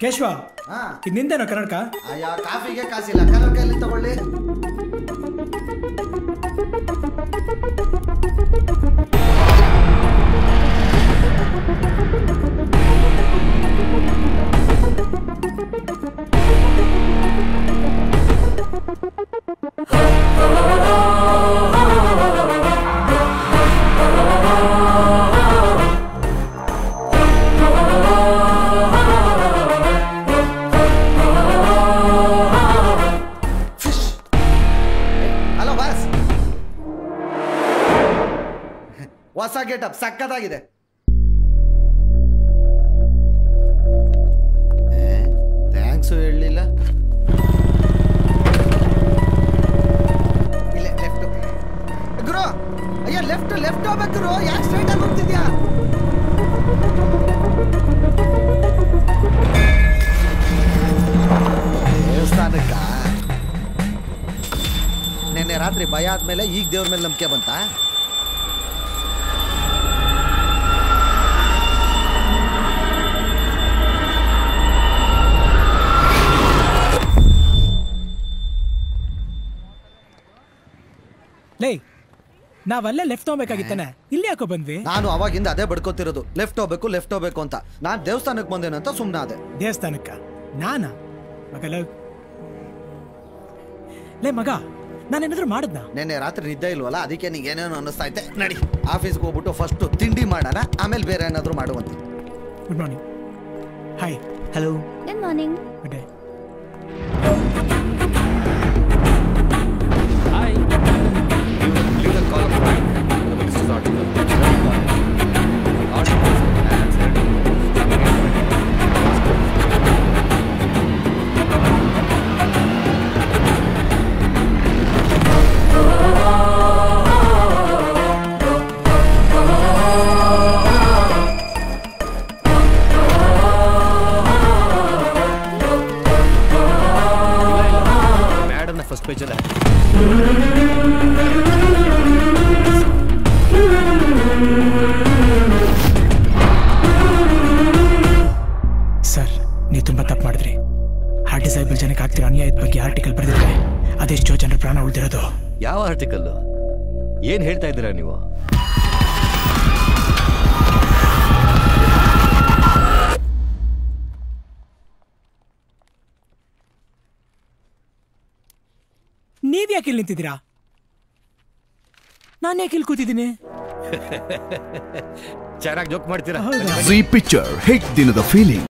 ಕೇಶವ ಹಾ ಇದು ನಿಂದೇನೋ ಕನ್ನಡಕ ಅಯ್ಯ ಕಾಫಿಗೆ ಕಾಸಿಲ್ಲ ಕಲರ್ ಕೈಲಿ ತಗೊಳ್ಳಿ ಫಿಶ್ ಹಲೋ ಬಾಸ್ ಹೊಸ ಗೆಟಪ್ ಸಕ್ಕತ್ತಾಗಿದೆ ಥ್ಯಾಂಕ್ಸು ಹೇಳಲಿಲ್ಲ ಇಲ್ಲ ಲೆಫ್ಟ್ ಗುರು ಅಯ್ಯ ಲೆಫ್ಟ್ ಲೆಫ್ಟ್ ಹೋಗ್ಬೇಕು ಗುರು ಯಾಕೆ ಸ್ಟ್ರೈಟ್ ಆಗಿ ಹೋಗ್ತಿದ್ಯಾ ದೇವಸ್ಥಾನಕ್ಕ ನಿನ್ನೆ ರಾತ್ರಿ ಭಯ ಆದ್ಮೇಲೆ ಈಗ ದೇವ್ರ ಮೇಲೆ ನಂಬಿಕೆ ಬಂತಾ ಲೇ ನಾವಲ್ಲೇ ಲೆಫ್ಟ್ ಹೋಗ್ಬೇಕಾಗಿತ್ತಾನೆ ಇಲ್ಲಿ ಯಾಕೋ ಬಂದ್ವಿ ನಾನು ಅವಾಗಿಂದ ಅದೇ ಬಡ್ಕೋತಿರೋದು ಲೆಫ್ಟ್ ಹೋಗ್ಬೇಕು ಲೆಫ್ಟ್ ಹೋಗ್ಬೇಕು ಅಂತ ನಾನು ದೇವಸ್ಥಾನಕ್ಕೆ ಬಂದೇನು ಅಂತ ಸುಮ್ಮನೆ ಅದೇ ದೇವಸ್ಥಾನಕ್ಕ ನಾನಾ ಮಗ ಲವ್ ಲೇ ಮಗ ನಾನೇನಾದ್ರೂ ಮಾಡದ್ನ ನಿನ್ನೆ ರಾತ್ರಿ ನಿದ್ದೆ ಇಲ್ವಲ್ಲ ಅದಕ್ಕೆ ನಿಂಗೆ ಏನೇನು ಅನ್ನಿಸ್ತಾ ಐತೆ ನಡಿ ಆಫೀಸ್ಗೆ ಹೋಗ್ಬಿಟ್ಟು ಫಸ್ಟ್ ತಿಂಡಿ ಮಾಡೋಣ ಆಮೇಲೆ ಬೇರೆ ಏನಾದರೂ ಮಾಡುವಂತೆ good morning hi hello good morning good day ಮ್ಯಾಡನ್ನ ಫಸ್ಟ್ ಪೇಜಲ್ಲ ಸರ್ ನೀವು ತುಂಬಾ ತಪ್ಪು ಮಾಡಿದ್ರಿ ಹಾರ್ಟ್ ಡಿಸೈಬಲ್ ಜನಕ್ಕೆ ಆಗ್ತಿರೋ ಅನ್ಯಾಯದ ಬಗ್ಗೆ ಆರ್ಟಿಕಲ್ ಬರೆದಿದ್ರೆ ಅದೆಷ್ಟೋ ಜನರ ಪ್ರಾಣ ಉಳಿದಿರೋದು ಯಾವ ಆರ್ಟಿಕಲ್ ಏನ್ ಹೇಳ್ತಾ ಇದ್ದೀರಾ ನೀವು ನೀವ್ ಯಾಕೆ ಇಲ್ಲಿ ನಿಂತಿದ್ದೀರಾ ನಾನು ಯಾಕೆ ಇಲ್ಲಿ ಕೂತಿದ್ದೀನಿ ಚೆನ್ನಾಗಿ ಜೋಕ್ ಮಾಡ್ತೀರಾ ಹೌದಾ ಜಿ ಪಿಕ್ಚರ್ ಹಿಟ್ ದಿನದ ಫೀಲಿಂಗ್